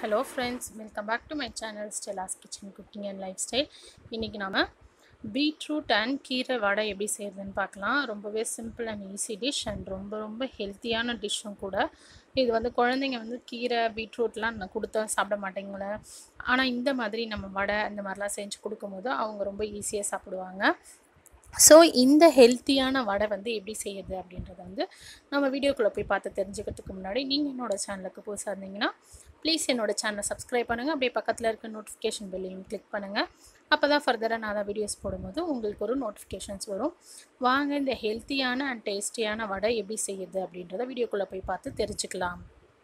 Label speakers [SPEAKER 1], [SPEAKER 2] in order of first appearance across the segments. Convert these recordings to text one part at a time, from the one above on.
[SPEAKER 1] hello friends welcome back to my channel Stella's kitchen cooking and lifestyle இன்றைக்கி நாம் beetroot and கீரை வடை எப்படி செய்கிறதுன்னு பார்க்கலாம் ரொம்பவே simple and easy dish and ரொம்ப ரொம்ப ஹெல்த்தியான டிஷ்ஷும் கூட இது வந்து குழந்தைங்க வந்து கீரை பீட்ரூட்லாம் நான் கொடுத்தா சாப்பிட மாட்டேங்கள ஆனால் இந்த மாதிரி நம்ம வடை இந்த மாதிரிலாம் செஞ்சு கொடுக்கும்போது அவங்க ரொம்ப ஈஸியாக சாப்பிடுவாங்க ஸோ இந்த ஹெல்த்தியான வடை வந்து எப்படி செய்யுது அப்படின்றத வந்து நம்ம வீடியோக்குள்ளே போய் பார்த்து தெரிஞ்சுக்கிறதுக்கு முன்னாடி நீங்கள் என்னோடய சேனலுக்கு புதுசாக இருந்தீங்கன்னா ப்ளீஸ் என்னோடய சேனலை சப்ஸ்கிரைப் பண்ணுங்கள் அப்படியே பக்கத்தில் இருக்க நோட்டிஃபிகேஷன் பெல்லையும் கிளிக் பண்ணுங்கள் அப்போ தான் ஃபர்தராக நான் தான் வீடியோஸ் போடும்போது உங்களுக்கு ஒரு நோட்டிஃபிகேஷன்ஸ் வரும் வாங்க இந்த ஹெல்த்தியான அண்ட் டேஸ்டியான வடை எப்படி செய்யுது அப்படின்றத வீடியோக்குள்ளே போய் பார்த்து தெரிஞ்சுக்கலாம்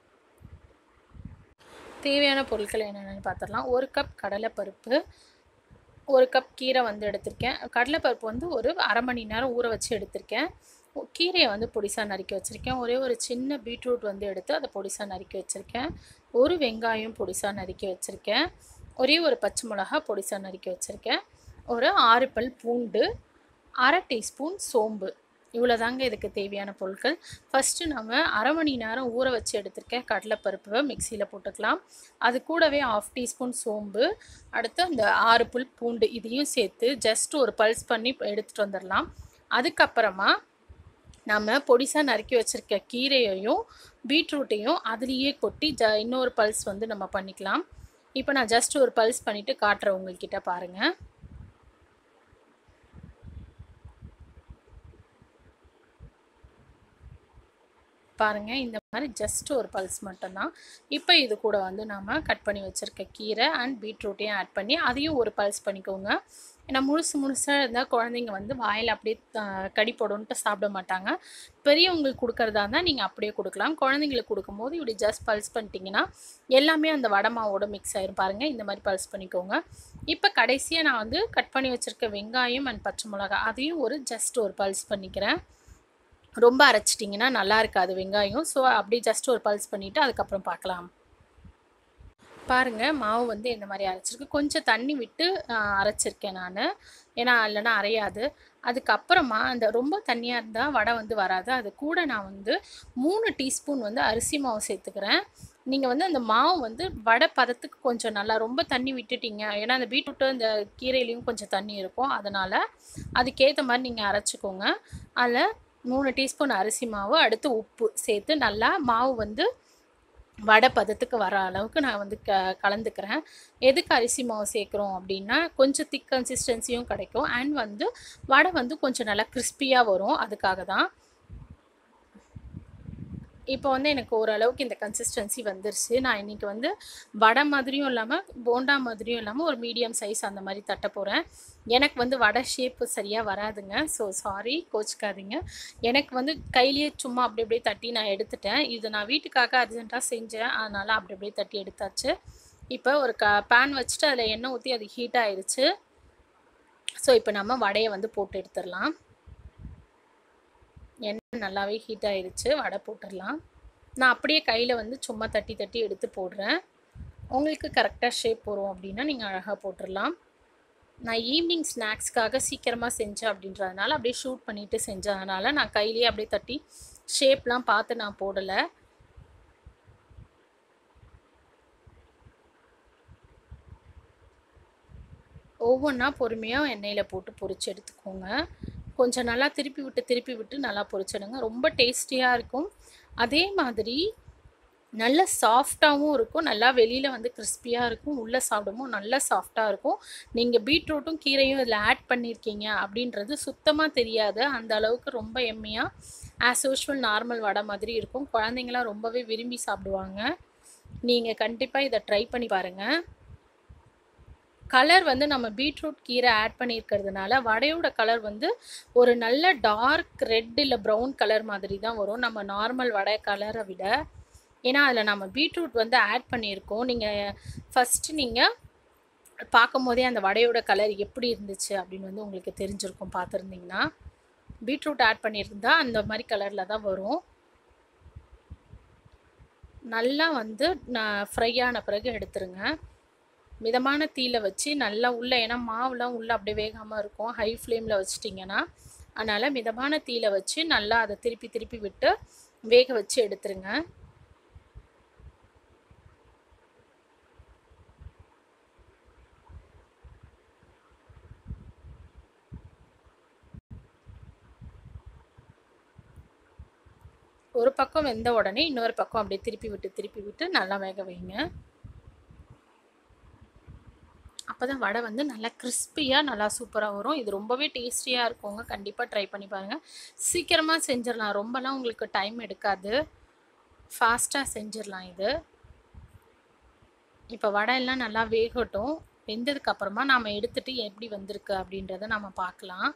[SPEAKER 1] தேவையான பொருட்கள் என்னென்னு பார்த்துடலாம் ஒரு கப் கடலைப்பருப்பு ஒரு கப் கீரை வந்து எடுத்திருக்கேன் கடலைப்பருப்பு வந்து ஒரு அரை மணி நேரம் ஊற வச்சு எடுத்திருக்கேன் கீரையை வந்து பொடிசாக நறுக்கி வச்சுருக்கேன் ஒரே ஒரு சின்ன பீட்ரூட் வந்து எடுத்து அதை பொடிசாக நறுக்கி வச்சுருக்கேன் ஒரு வெங்காயம் பொடிசாக நறுக்கி வச்சுருக்கேன் ஒரே ஒரு பச்சை மிளகா பொடிசாக நறுக்கி வச்சுருக்கேன் ஒரு ஆறு பல் பூண்டு அரை டீஸ்பூன் சோம்பு இவ்வளோ தாங்க இதுக்கு தேவையான பொருட்கள் ஃபஸ்ட்டு நம்ம அரை மணி நேரம் ஊற வச்சு எடுத்திருக்கேன் கடலைப்பருப்பு மிக்சியில் போட்டுக்கலாம் அது கூடவே ஆஃப் டீஸ்பூன் சோம்பு அடுத்து அந்த ஆறு புல் பூண்டு இதையும் சேர்த்து ஜஸ்ட் ஒரு பல்ஸ் பண்ணி எடுத்துகிட்டு வந்துடலாம் அதுக்கப்புறமா நம்ம பொடிசாக நறுக்கி வச்சுருக்க கீரையையும் பீட்ரூட்டையும் அதுலேயே கொட்டி ஜ இன்னொரு பல்ஸ் வந்து நம்ம பண்ணிக்கலாம் இப்போ நான் ஜஸ்ட் ஒரு பல்ஸ் பண்ணிவிட்டு காட்டுறேன் உங்கள்கிட்ட பாருங்கள் பாருங்கள் இந்த மாதிரி ஜஸ்ட் ஒரு பல்ஸ் மட்டும்தான் இப்போ இது கூட வந்து நாம் கட் பண்ணி வச்சுருக்க கீரை அண்ட் பீட்ரூட்டையும் ஆட் பண்ணி அதையும் ஒரு பல்ஸ் பண்ணிக்கோங்க ஏன்னா முழுசு முழுசாக இருந்தால் குழந்தைங்க வந்து வாயில் அப்படியே கடி போடுன்ட்டு சாப்பிட மாட்டாங்க பெரியவங்களுக்கு கொடுக்குறதா இருந்தால் நீங்கள் அப்படியே கொடுக்கலாம் குழந்தைங்களுக்கு கொடுக்கும்போது இப்படி ஜஸ்ட் பல்ஸ் பண்ணிட்டீங்கன்னா எல்லாமே அந்த வடமாவோட மிக்ஸ் ஆயிரும் பாருங்கள் இந்த மாதிரி பல்ஸ் பண்ணிக்கோங்க இப்போ கடைசியாக நான் வந்து கட் பண்ணி வச்சுருக்க வெங்காயம் அண்ட் பச்சை மிளகா அதையும் ஒரு ஜஸ்ட் ஒரு பல்ஸ் பண்ணிக்கிறேன் ரொம்ப அரைச்சிட்டிங்கன்னா நல்லா இருக்காது வெங்காயம் ஸோ அப்படியே ஜஸ்ட் ஒரு பல்ஸ் பண்ணிவிட்டு அதுக்கப்புறம் பார்க்கலாம் பாருங்கள் மாவு வந்து இந்த மாதிரி அரைச்சிருக்கு கொஞ்சம் தண்ணி விட்டு அரைச்சிருக்கேன் நான் ஏன்னா இல்லைன்னா அரையாது அதுக்கப்புறமா அந்த ரொம்ப தண்ணியாக இருந்தால் வடை வந்து வராது அது கூட நான் வந்து மூணு டீஸ்பூன் வந்து அரிசி மாவு சேர்த்துக்கிறேன் நீங்கள் வந்து அந்த மாவு வந்து வடை பதத்துக்கு கொஞ்சம் நல்லா ரொம்ப தண்ணி விட்டுட்டீங்க ஏன்னா அந்த பீட்ரூட்டு இந்த கீரையிலையும் கொஞ்சம் தண்ணி இருக்கும் அதனால் அதுக்கேற்ற மாதிரி நீங்கள் அரைச்சிக்கோங்க அதில் மூணு டீஸ்பூன் அரிசி மாவு அடுத்து உப்பு சேர்த்து நல்லா மாவு வந்து வடை பதத்துக்கு வர அளவுக்கு நான் வந்து க கலந்துக்கிறேன் எதுக்கு அரிசி மாவு சேர்க்குறோம் அப்படின்னா கொஞ்சம் திக் கன்சிஸ்டன்சியும் கிடைக்கும் அண்ட் வந்து வடை வந்து கொஞ்சம் நல்லா கிறிஸ்பியாக வரும் அதுக்காக தான் இப்போ வந்து எனக்கு ஓரளவுக்கு இந்த கன்சிஸ்டன்சி வந்துருச்சு நான் இன்றைக்கி வந்து வடை மாதிரியும் இல்லாமல் போண்டா மாதிரியும் இல்லாமல் ஒரு மீடியம் சைஸ் அந்த மாதிரி தட்ட போகிறேன் எனக்கு வந்து வடை ஷேப்பு சரியாக வராதுங்க ஸோ சாரி கோச்சிக்காதீங்க எனக்கு வந்து கையிலேயே சும்மா அப்படி அப்படியே தட்டி நான் எடுத்துட்டேன் இது நான் வீட்டுக்காக அர்ஜென்ட்டாக செஞ்சேன் அதனால் அப்படி அப்படியே தட்டி எடுத்தாச்சு இப்போ ஒரு க பேன் வச்சுட்டு அதில் எண்ணெய் ஊற்றி அது ஹீட் ஆயிடுச்சு ஸோ இப்போ நம்ம வடையை வந்து போட்டு எடுத்துடலாம் எண்ணெய் நல்லாவே ஹீட் ஆயிடுச்சு வடை போட்டுடலாம் நான் அப்படியே கையில் வந்து சும்மா தட்டி தட்டி எடுத்து போடுறேன் உங்களுக்கு கரெக்டாக ஷேப் வரும் அப்படின்னா நீங்கள் அழகாக போட்டுடலாம் நான் ஈவினிங் ஸ்நாக்ஸ்க்காக சீக்கிரமாக செஞ்சேன் அப்படின்றதுனால அப்படியே ஷூட் பண்ணிவிட்டு செஞ்சதுனால நான் கையிலேயே அப்படியே தட்டி ஷேப்லாம் பார்த்து நான் போடலை ஒவ்வொன்றா பொறுமையாக எண்ணெயில் போட்டு பொரிச்சு எடுத்துக்கோங்க கொஞ்சம் நல்லா திருப்பி விட்டு திருப்பி விட்டு நல்லா பொரிச்சிடுங்க ரொம்ப டேஸ்டியாக இருக்கும் அதே மாதிரி நல்ல சாஃப்டாகவும் இருக்கும் நல்லா வெளியில் வந்து கிறிஸ்பியாக இருக்கும் உள்ளே சாப்பிடும்போது நல்லா சாஃப்டாக இருக்கும் நீங்கள் பீட்ரூட்டும் கீரையும் இதில் ஆட் பண்ணியிருக்கீங்க அப்படின்றது சுத்தமாக தெரியாது அந்த அளவுக்கு ரொம்ப எம்மையாக ஆஸ் யூஷுவல் நார்மல் வடை மாதிரி இருக்கும் குழந்தைங்களாம் ரொம்பவே விரும்பி சாப்பிடுவாங்க நீங்கள் கண்டிப்பாக இதை ட்ரை பண்ணி பாருங்கள் கலர் வந்து நம்ம பீட்ரூட் கீரை ஆட் பண்ணியிருக்கிறதுனால வடையோட கலர் வந்து ஒரு நல்ல டார்க் ரெட் இல்லை ப்ரௌன் கலர் மாதிரி தான் வரும் நம்ம நார்மல் வடை கலரை விட ஏன்னா அதில் நம்ம பீட்ரூட் வந்து ஆட் பண்ணியிருக்கோம் நீங்கள் ஃபஸ்ட்டு நீங்கள் பார்க்கும் போதே அந்த வடையோட கலர் எப்படி இருந்துச்சு அப்படின்னு வந்து உங்களுக்கு தெரிஞ்சிருக்கும் பார்த்துருந்தீங்கன்னா பீட்ரூட் ஆட் பண்ணியிருந்தா அந்த மாதிரி கலரில் தான் வரும் நல்லா வந்து நான் ஃப்ரை ஆன பிறகு எடுத்துருங்க மிதமான தீயில வச்சு நல்லா உள்ளே ஏன்னா மாவுலாம் உள்ளே அப்படியே வேகாமல் இருக்கும் ஹை ஃப்ளேமில் வச்சிட்டிங்கன்னா அதனால் மிதமான தீயில வச்சு நல்லா அதை திருப்பி திருப்பி விட்டு வேக வச்சு எடுத்துருங்க ஒரு பக்கம் வெந்த உடனே இன்னொரு பக்கம் அப்படியே திருப்பி விட்டு திருப்பி விட்டு நல்லா வேக வைங்க அப்போ தான் வடை வந்து நல்லா கிறிஸ்பியாக நல்லா சூப்பராக வரும் இது ரொம்பவே டேஸ்டியாக இருக்குங்க கண்டிப்பாக ட்ரை பண்ணி பாருங்கள் சீக்கிரமாக செஞ்சிடலாம் ரொம்பலாம் உங்களுக்கு டைம் எடுக்காது ஃபாஸ்ட்டாக செஞ்சிடலாம் இது இப்போ வடை எல்லாம் நல்லா வேகட்டும் வெந்ததுக்கு அப்புறமா நாம் எடுத்துட்டு எப்படி வந்திருக்கு அப்படின்றத நம்ம பார்க்கலாம்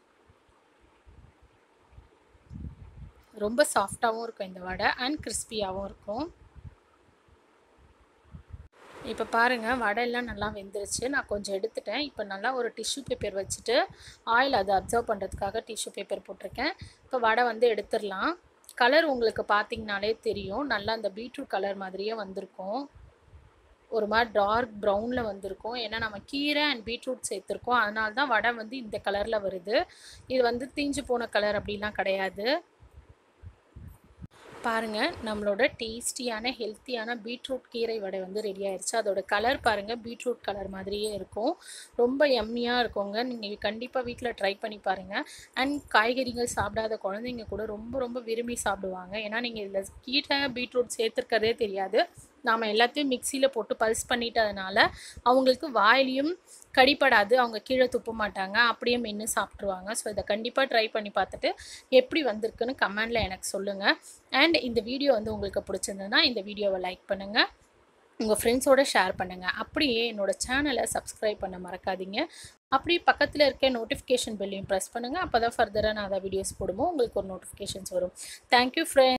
[SPEAKER 1] ரொம்ப சாஃப்டாகவும் இருக்கும் இந்த வடை அண்ட் கிறிஸ்பியாகவும் இருக்கும் இப்போ பாருங்கள் வடை எல்லாம் நல்லா வெந்துருச்சு நான் கொஞ்சம் எடுத்துட்டேன் இப்போ நல்லா ஒரு டிஷ்யூ பேப்பர் வச்சுட்டு ஆயில் அதை அப்சர்வ் பண்ணுறதுக்காக டிஷ்யூ பேப்பர் போட்டிருக்கேன் இப்போ வடை வந்து எடுத்துடலாம் கலர் உங்களுக்கு பார்த்தீங்கனாலே தெரியும் நல்லா அந்த பீட்ரூட் கலர் மாதிரியே வந்திருக்கும் ஒரு மாதிரி டார்க் ப்ரௌனில் வந்திருக்கும் ஏன்னா நம்ம கீரை அண்ட் பீட்ரூட் சேர்த்துருக்கோம் அதனால தான் வடை வந்து இந்த கலரில் வருது இது வந்து தீஞ்சு போன கலர் அப்படிலாம் கிடையாது பாருங்கள் நம்மளோட டேஸ்டியான ஹெல்த்தியான பீட்ரூட் கீரை வடை வந்து ரெடி ஆயிடுச்சு அதோட கலர் பாருங்கள் பீட்ரூட் கலர் மாதிரியே இருக்கும் ரொம்ப எம்மியாக இருக்குங்க நீங்கள் கண்டிப்பாக வீட்டில் ட்ரை பண்ணி பாருங்கள் அண்ட் காய்கறிகள் சாப்பிடாத குழந்தைங்க கூட ரொம்ப ரொம்ப விரும்பி சாப்பிடுவாங்க ஏன்னா நீங்கள் இதில் கீரை பீட்ரூட் சேர்த்துருக்கதே தெரியாது நாம் எல்லாத்தையும் மிக்சியில் போட்டு பல்ஸ் பண்ணிட்டதுனால அவங்களுக்கு வாயிலையும் கடிப்படாது அவங்க கீழே துப்ப மாட்டாங்க அப்படியே மென்று சாப்பிட்ருவாங்க ஸோ இதை கண்டிப்பாக ட்ரை பண்ணி பார்த்துட்டு எப்படி வந்திருக்குன்னு கமெண்டில் எனக்கு சொல்லுங்கள் அண்ட் இந்த வீடியோ வந்து உங்களுக்கு பிடிச்சிருந்ததுன்னா இந்த வீடியோவை லைக் பண்ணுங்கள் உங்கள் ஃப்ரெண்ட்ஸோட ஷேர் பண்ணுங்கள் அப்படியே என்னோடய சேனலை சப்ஸ்கிரைப் பண்ண மறக்காதீங்க அப்படியே பக்கத்தில் இருக்க நோட்டிஃபிகேஷன் பெல்லையும் ப்ரெஸ் பண்ணுங்கள் அப்போ தான் ஃபர்தராக நான் அதை வீடியோஸ் போடும்போது உங்களுக்கு ஒரு நோட்டிஃபிகேஷன்ஸ் வரும் தேங்க்யூ ஃப்ரெண்ட்